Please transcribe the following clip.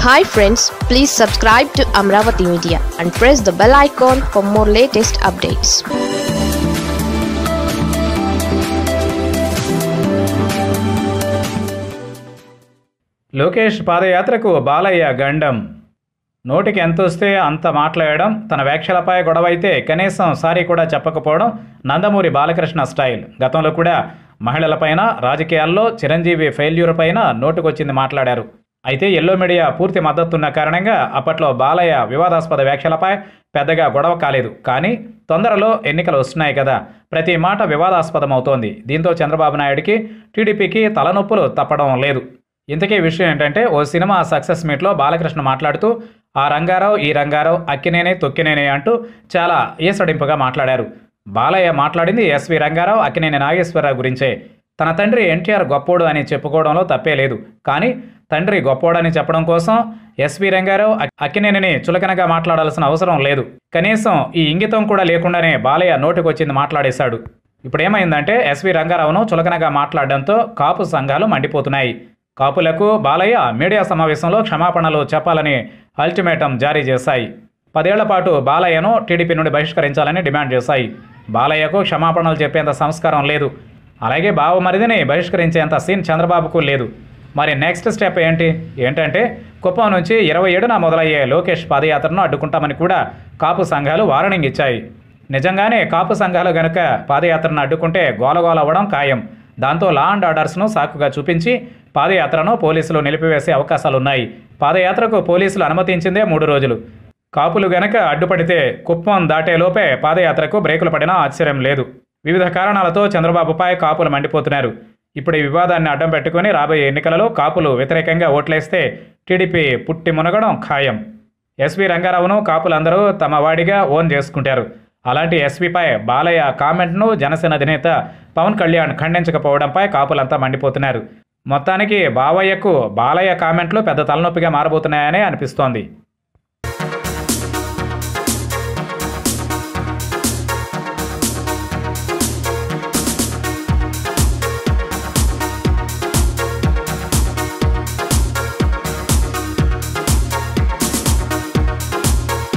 hi friends please subscribe to Amaravati media and press the bell icon for more latest updates Lokesh పాదయాత్రకు బాలయ్య గండం నోటికి ఎంత వస్తే అంత మాట్లాడడం తన వ్యాఖ్యలపై గొడవ అయితే కనీసం సారీ కూడా చెప్పకపోవడం నందమూరి బాలకృష్ణ స్టైల్ గతంలో కూడా మహిళలపైన రాజకీయాల్లో చిరంజీవి ఫెయిల్యూర్ పైన నోటుకొచ్చింది మాట్లాడారు అయితే ఎల్లో మీడియా పూర్తి మద్దతున్న కారణంగా అప్పట్లో బాలయ్య వివాదాస్పద వ్యాఖ్యలపై పెద్దగా గొడవ కాలేదు కానీ తొందరలో ఎన్నికలు వస్తున్నాయి కదా ప్రతి మాట వివాదాస్పదమవుతోంది దీంతో చంద్రబాబు నాయుడికి టీడీపీకి తలనొప్పులు తప్పడం లేదు ఇంతకీ విషయం ఏంటంటే ఓ సినిమా సక్సెస్ మీట్లో బాలకృష్ణ మాట్లాడుతూ ఆ రంగారావు ఈ రంగారావు అక్కినేనే తొక్కినేనే అంటూ చాలా ఈసడింపుగా మాట్లాడారు బాలయ్య మాట్లాడింది ఎస్వి రంగారావు అక్కినేని నాగేశ్వరరావు గురించే తన తండ్రి ఎన్టీఆర్ గొప్పోడు అని చెప్పుకోవడంలో తప్పే లేదు కానీ తండ్రి గొప్పోడని చెప్పడం కోసం ఎస్వి రంగారావు అక్- అక్కినేనిని చులకనగా మాట్లాడాల్సిన అవసరం లేదు కనీసం ఈ ఇంగితం కూడా లేకుండానే బాలయ్య నోటికొచ్చింది మాట్లాడేశాడు ఇప్పుడు ఏమైందంటే ఎస్వి రంగారావును చులకనగా మాట్లాడడంతో కాపు సంఘాలు మండిపోతున్నాయి కాపులకు బాలయ్య మీడియా సమావేశంలో క్షమాపణలు చెప్పాలని అల్టిమేటం జారీ చేశాయి పదేళ్ల పాటు బాలయ్యను టీడీపీ నుండి బహిష్కరించాలని డిమాండ్ చేశాయి బాలయ్యకు క్షమాపణలు చెప్పేంత సంస్కారం లేదు అలాగే బావమరిదిని బహిష్కరించేంత సీన్ చంద్రబాబుకు లేదు మరి నెక్స్ట్ స్టెప్ ఏంటి ఏంటంటే కుప్పం నుంచి ఇరవై ఏడున మొదలయ్యే లోకేష్ పాదయాత్రను అడ్డుకుంటామని కూడా కాపు సంఘాలు వార్నింగ్ ఇచ్చాయి నిజంగానే కాపు సంఘాలు గనుక పాదయాత్రను అడ్డుకుంటే గోలగోల అవ్వడం ఖాయం దాంతో లా అండ్ ఆర్డర్స్ను సాకుగా చూపించి పాదయాత్రను పోలీసులు నిలిపివేసే అవకాశాలున్నాయి పాదయాత్రకు పోలీసులు అనుమతించిందే మూడు రోజులు కాపులు గనక అడ్డుపడితే కుప్పం దాటేలోపే పాదయాత్రకు బ్రేకులు పడినా ఆశ్చర్యం లేదు వివిధ కారణాలతో చంద్రబాబుపై కాపులు మండిపోతున్నారు ఇప్పుడు ఈ వివాదాన్ని అడ్డం పెట్టుకుని రాబోయే ఎన్నికలలో కాపులు వ్యతిరేకంగా ఓట్లేస్తే టీడీపీ పుట్టి మునగడం ఖాయం ఎస్వి రంగారావును కాపులందరూ తమ వాడిగా ఓన్ చేసుకుంటారు అలాంటి ఎస్విపై బాలయ్య కామెంట్ను జనసేన అధినేత పవన్ కళ్యాణ్ ఖండించకపోవడంపై కాపులంతా మండిపోతున్నారు మొత్తానికి బావయ్యకు బాలయ్య కామెంట్లు పెద్ద తలనొప్పిగా మారబోతున్నాయనే అనిపిస్తోంది